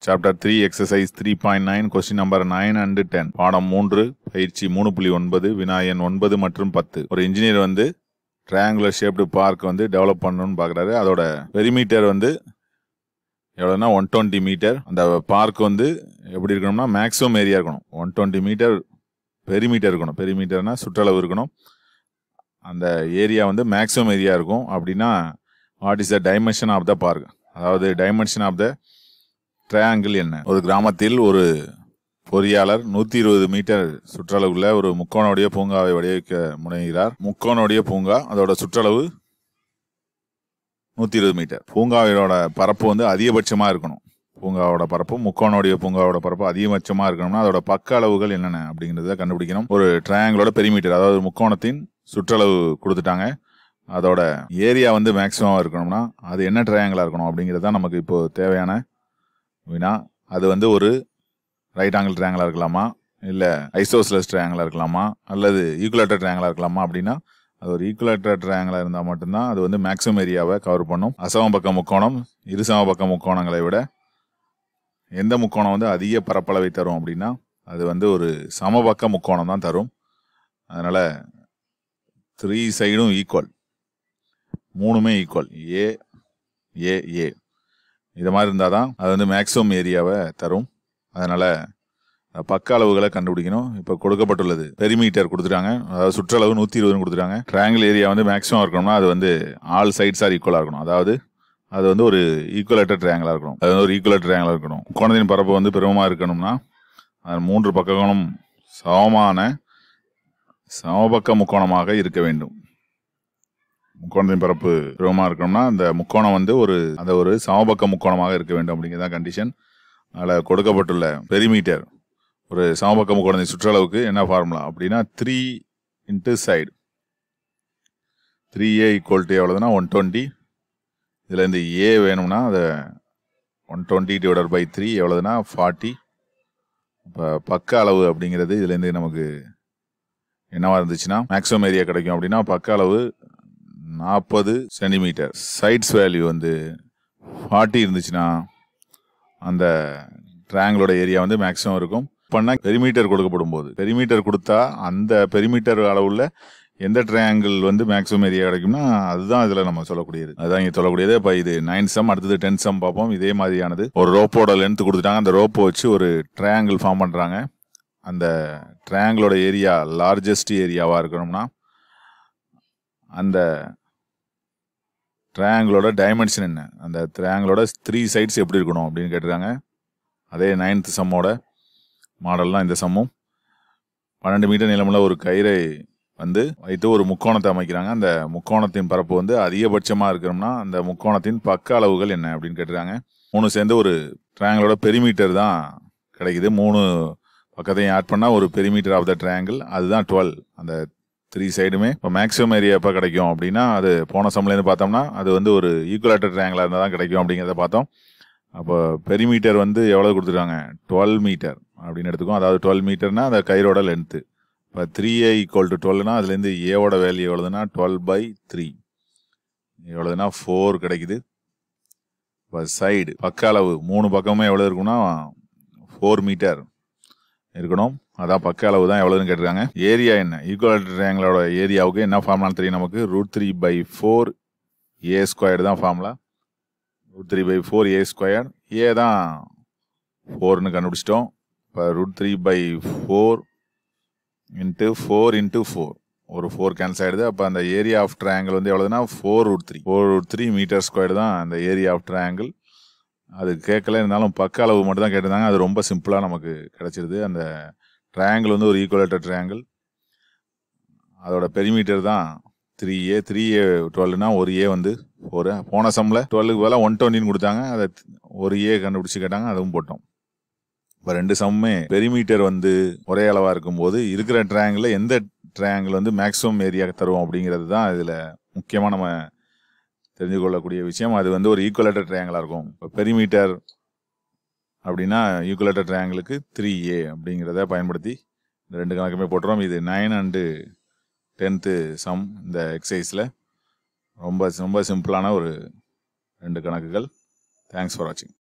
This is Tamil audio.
chapter three exercise three point nine question number nine and ten பாடம் மூன்று பயிற்சி மூணு புள்ளி ஒன்பது வினாயன் ஒன்பது மற்றும் பத்து ஒரு இன்ஜினியர் வந்து ட்ரையாங்குலர் ஷேப்டு பார்க் வந்து டெவலப் பண்ணணும்னு பார்க்குறாரு அதோட பெரிமீட்டர் வந்து எவ்வளோனா ஒன் டுவெண்ட்டி மீட்டர் அந்த பார்க் வந்து எப்படி இருக்கணும்னா மேக்ஸிமம் ஏரியா இருக்கணும் ஒன் டுவெண்ட்டி மீட்டர் பெரிமீட்டர் இருக்கணும் பெரிமீட்டர்னா சுற்றளவு இருக்கணும் அந்த ஏரியா வந்து மேக்ஸிமம் ஏரியா இருக்கும் அப்படின்னா what is the dimension of the park அதாவது டைமென்ஷன் ஆஃப் த ட்ரையாங்கிள் என்ன ஒரு கிராமத்தில் ஒரு பொறியாளர் நூத்தி இருபது மீட்டர் சுற்றளவுள்ள ஒரு முக்கோணோடைய பூங்காவை வடிவமைக்க முனைகிறார் முக்கோணோடைய பூங்கா அதோட சுற்றளவு நூத்தி இருபது மீட்டர் பூங்காவோட பரப்பு வந்து அதிகபட்சமா இருக்கணும் பூங்காவோட பரப்பு முக்கோணோடைய பூங்காவோட பரப்பு அதிகபட்சமா இருக்கணும்னா அதோட பக்க அளவுகள் என்னென்ன அப்படிங்கறத கண்டுபிடிக்கணும் ஒரு ட்ரையாங்கிளோட பெரிமீட்டர் அதாவது முக்கோணத்தின் சுற்றளவு கொடுத்துட்டாங்க அதோட ஏரியா வந்து மேக்ஸிமம் இருக்கணும்னா அது என்ன ட்ரையாங்கிளா இருக்கணும் அப்படிங்கிறது தான் நமக்கு இப்போ தேவையான வினா அது வந்து ஒரு ரைட் ஆங்கிள் ட்ரையாங்கிளா இருக்கலாமா இல்லை ஐசோஸ்லஸ் ட்ரையாங்கிளா இருக்கலாமா அல்லது ஈக்குலேட்டர் ட்ரையாங்கிளா இருக்கலாமா அப்படின்னா அது ஒரு ஈக்குலேட்டர் ட்ரையாங்கிளா இருந்தால் மட்டும்தான் அது வந்து மேக்ஸிமம் ஏரியாவை கவர் பண்ணும் அசம பக்க முக்கோணம் இருசம பக்க முக்கோணங்களை விட எந்த முக்கோணம் வந்து அதிக பரப்பளவை தரும் அப்படின்னா அது வந்து ஒரு சமபக்க முக்கோணம் தான் தரும் அதனால த்ரீ சைடும் ஈக்குவல் மூணுமே ஈக்குவல் ஏ ஏ ஏ இது மாதிரி இருந்தால் தான் அது வந்து மேக்ஸிமம் ஏரியாவை தரும் அதனால அஹ், பக்க அளவுகளை கண்டுபிடிக்கணும் இப்போ கொடுக்கப்பட்டுள்ளது பெரிமீட்டர் கொடுத்துட்டாங்க அதாவது சுற்றளவு நூற்றி இருபதுன்னு கொடுத்துட்டாங்க ட்ரையாங்கிள் ஏரியா வந்து மேக்ஸிமம் இருக்கணும்னா அது வந்து ஆல் சைட்ஸ் ஆர் ஈக்குவலாக இருக்கணும் அதாவது அது வந்து ஒரு ஈக்குவலேட்டர் ட்ரையாங்கிளாக இருக்கணும் அது வந்து ஒரு ஈக்குவலேட்டர் ட்ரையாங்கிளாக இருக்கணும் கோணத்தின் பரப்பு வந்து பெருமமாக இருக்கணும்னா அது மூன்று பக்கங்களும் சமமான சமபக்க முக்கோணமாக இருக்க வேண்டும் முக்கோணத்தின் பரப்பு பெருமமாக இருக்கணும்னா அந்த முக்கோணம் வந்து ஒரு அந்த ஒரு சமபக்க முக்கோணமாக இருக்க வேண்டும் அப்படிங்கிறதான் கண்டிஷன் அதில் கொடுக்கப்பட்டுள்ள பெரிமீட்டர் ஒரு சமபக்க முக்கோணத்தின் சுற்றளவுக்கு என்ன ஃபார்முலா அப்படின்னா three into side three A equal to எவ்வளோதுன்னா ஒன் டுவெண்ட்டி இதில் இந்த ஏ வேணும்னா அதை one twenty divided by three எவ்வளோதுன்னா ஃபார்ட்டி இப்போ பக்க அளவு அப்படிங்கிறது இதுலேருந்து நமக்கு என்னவா இருந்துச்சுன்னா மேக்ஸிமம் ஏரியா கிடைக்கும் அப்படின்னா பக்க அளவு நாற்பது சென்டிமீட்டர் சைட்ஸ் வேல்யூ வந்து ஃபார்ட்டி இருந்துச்சுன்னா அந்த ட்ரையாங்கிளோட ஏரியா வந்து மேக்ஸிமம் இருக்கும் பண்ணால் பெரிமீட்டர் கொடுக்கப்படும் போது பெரிமீட்டர் கொடுத்தா அந்த பெரிமீட்டர் அளவுள்ள எந்த ட்ரையாங்கிள் வந்து மேக்ஸிமம் ஏரியா கிடைக்கும்னா அதுதான் இதில் நம்ம சொல்லக்கூடியது அதுதான் இங்கே சொல்லக்கூடியது இப்போ இது நைன் சம் அடுத்தது டென் சம் பார்ப்போம் இதே மாதிரியானது ஒரு ரோப்போட லென்த் கொடுத்துட்டாங்க அந்த ரோப்பை வச்சு ஒரு ட்ரையாங்கிள் ஃபார்ம் பண்ணுறாங்க அந்த ட்ரையாங்கிளோட ஏரியா லார்ஜஸ்ட் ஏரியாவாக இருக்கணும்னா அந்த ட்ரையாங்கிளோட டைமென்ஷன் என்ன அந்த ட்ரையாங்கிளோட த்ரீ சைட்ஸ் எப்படி இருக்கணும் அப்படின்னு கேட்டிருக்காங்க அதே நைன்த் சம்மோட மாடல் தான் இந்த சம்மும் பன்னெண்டு மீட்டர் நீளமுள்ள ஒரு கயிறை வந்து வைத்து ஒரு முக்கோணத்தை அமைக்கிறாங்க அந்த முக்கோணத்தின் பரப்பு வந்து அதிகபட்சமாக இருக்கணும்னா அந்த முக்கோணத்தின் பக்க அளவுகள் என்ன அப்படின்னு கேட்டிருக்காங்க மூணு சேர்ந்து ஒரு ட்ரையாங்கிளோட பெரிமீட்டர் தான் கிடைக்குது மூணு பக்கத்தையும் ஆட் பண்ணால் ஒரு பெரிமீட்டர் ஆஃப் த ட்ரையாங்கிள் அதுதான் டுவெல் அந்த த்ரீ சைடுமே இப்போ மேக்ஸிமம் ஏரியா எப்போ கிடைக்கும் அப்படின்னா அது போன சம்லேருந்து பார்த்தோம்னா அது வந்து ஒரு ஈக்குவலேட்டர் ட்ரையாங்கிளாக இருந்தால் தான் கிடைக்கும் அப்படிங்கிறத பார்த்தோம் அப்போ பெரிமீட்டர் வந்து எவ்வளோ கொடுத்துருக்காங்க டுவெல் மீட்டர் அப்படின்னு எடுத்துக்கோ அதாவது டுவெல் மீட்டர்னா அந்த கயிறோட லென்த்து இப்போ த்ரீ ஏ ஈக்குவல் டு டுவெல்னா அதுலேருந்து ஏவோட வேல்யூ எவ்வளோதுன்னா டுவெல் பை த்ரீ எவ்வளோதுன்னா ஃபோர் கிடைக்குது இப்போ சைடு பக்க அளவு மூணு பக்கமுமே எவ்வளோ இருக்கும்னா ஃபோர் மீட்டர் இருக்கணும் அதான் பக்க அளவு தான் எவ்வளோன்னு கேட்டிருக்காங்க ஏரியா என்ன ஈக்குவல் ட்ரையாங்கிளோட ஏரியாவுக்கு என்ன ஃபார்முலான்னு தெரியும் நமக்கு root three by four A squared தான் formula root three by four A square A தான் ஃபோர்னு கண்டுபிடிச்சிட்டோம் இப்போ root three by four into four into four ஒரு ஃபோர் கேன்சல் ஆகிடுது அப்போ அந்த ஏரியா ஆஃப் ட்ரையாங்கிள் வந்து எவ்வளோதுன்னா four root three four root three metre square தான் அந்த ஏரியா ஆஃப் ட்ரையாங்கிள் அது கேட்கல இருந்தாலும் பக்க அளவு மட்டும் தான் கேட்டிருந்தாங்க அது ரொம்ப சிம்பிளாக நமக்கு கிடைச்சிருது அந்த ட்ரையாங்கிள் வந்து ஒரு ஈக்குவலேட்டர் ட்ரையாங்கிள் அதோட பெரிமீட்டர் தான் த்ரீ ஏ த்ரீ ஏ டுவெல்னா ஒரு ஏ வந்து ஒரு போன சம்மில் டுவெல்லுக்கு பதிலாக ஒன் டுவெண்ட்டின்னு கொடுத்தாங்க அதை ஒரு ஏ கண்டுபிடிச்சி கேட்டாங்க அதுவும் போட்டோம் இப்போ ரெண்டு சம்மே பெரிமீட்டர் வந்து ஒரே அளவாக இருக்கும்போது இருக்கிற ட்ரையாங்கிளில் எந்த ட்ரையாங்கிள் வந்து மேக்ஸிமம் ஏரியா தருவோம் அப்படிங்கிறது தான் இதில் முக்கியமாக நம்ம தெரிஞ்சு கொள்ளக்கூடிய விஷயம் அது வந்து ஒரு ஈக்குவலேட்டர் ட்ரையாங்கிளாக இருக்கும் இப்போ பெரிமீட்டர் அப்படின்னா ஈக்குவலேட்டர் ட்ரையாங்கிளுக்கு த்ரீ ஏ அப்படிங்கிறத பயன்படுத்தி இந்த ரெண்டு கணக்குமே போட்டுறோம் இது நைன் அண்டு டென்த்து சம் இந்த எக்ஸசைஸில் ரொம்ப ரொம்ப சிம்பிளான ஒரு ரெண்டு கணக்குகள் தேங்க்ஸ் ஃபார் வாட்சிங்